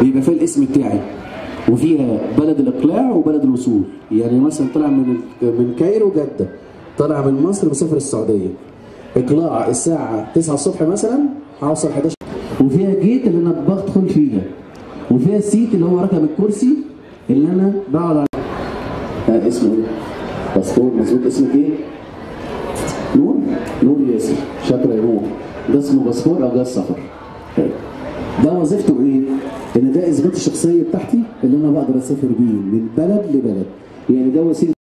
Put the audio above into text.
بيبقى فيها الاسم بتاعي وفيها بلد الاقلاع وبلد الوصول يعني مثلا طلع من من كايرو جده طلع من مصر مسافر السعوديه اقلاع الساعه 9 الصبح مثلا هوصل 11 وفيها جيت اللي انا بدخل فيها وفيها السيت اللي هو رقم الكرسي اللي انا بقعد عليه آه اسمه ايه؟ باسبور مظبوط اسمك ايه؟ نور؟ نور ياسر شكرا يا نور ده اسمه باسبور او جواز سفر طيب. ده وظيفته ايه؟ ان ده اثبات الشخصيه بتاعتي اللي انا بقدر اسافر بيه من بلد لبلد يعني ده وسيله